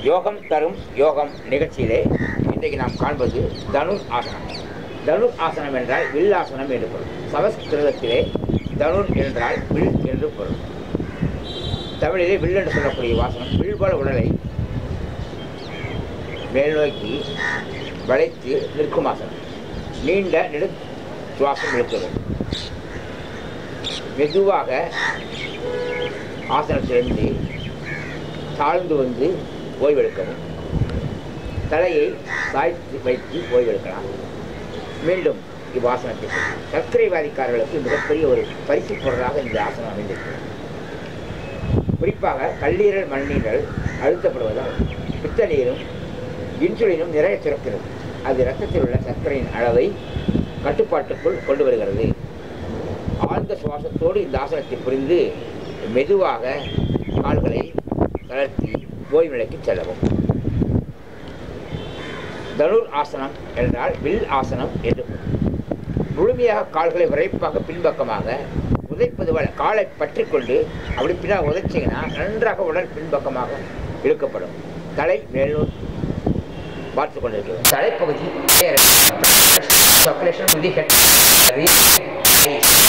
யோகம் தரும் யோகம் நிகழ்ச்சியிலே இன்றைக்கு நாம் காண்பது தனுர் ஆசனம் தனுர் ஆசனம் என்றால் வில் ஆசனம் என்று பொருள் சமஸ்கிருதத்திலே தனுர் என்றால் வில் என்று பொருள் தமிழிலே வில் என்று சொல்லக்கூடிய வாசனம் வில் போல உடலை மேல் நோக்கி வளைத்து நிற்கும் ஆசனம் நீண்ட நெடு சுவாசம் இழுக்கிறது மெதுவாக ஆசனத்திலிருந்து தாழ்ந்து வந்து ஓய்வெடுக்கவும் தலையை சாய்த்து வைத்து ஓய்வெடுக்கலாம் மீண்டும் இவ்வாசனத்திற்கு சர்க்கரைவாதிக்காரர்களுக்கு மிகப்பெரிய ஒரு பரிசு பொருளாக இந்த ஆசனம் அமைந்திருக்கிறது குறிப்பாக கல்லீரல் மண்ணீரல் அழுத்தப்படுவதால் பித்த நீரும் இன்சுலினும் நிறைய சுரக்கிறது அது இரத்தத்தில் உள்ள சர்க்கரையின் அளவை கட்டுப்பாட்டுக்குள் கொண்டு வருகிறது ஆழ்ந்த சுவாசத்தோடு இந்த ஆசனத்தை புரிந்து மெதுவாக கால்களை தளர்த்தி ஓய்வு நிலைக்கு செல்லவும் தனுர் ஆசனம் என்றால் வில் ஆசனம் என்று பொருள். முழுமையாக கால்களை விரைப்பாக பின்பக்கமாக உதைப்பது போல காலை பற்றி கொண்டு அப்படி பின்னால் உதைச்சிங்கன்னா நன்றாக உடல் பின்பக்கமாக இழுக்கப்படும் தலை மேலும் பார்த்து கொண்டிருக்கிறது தலைப்பகுதி circulation to the head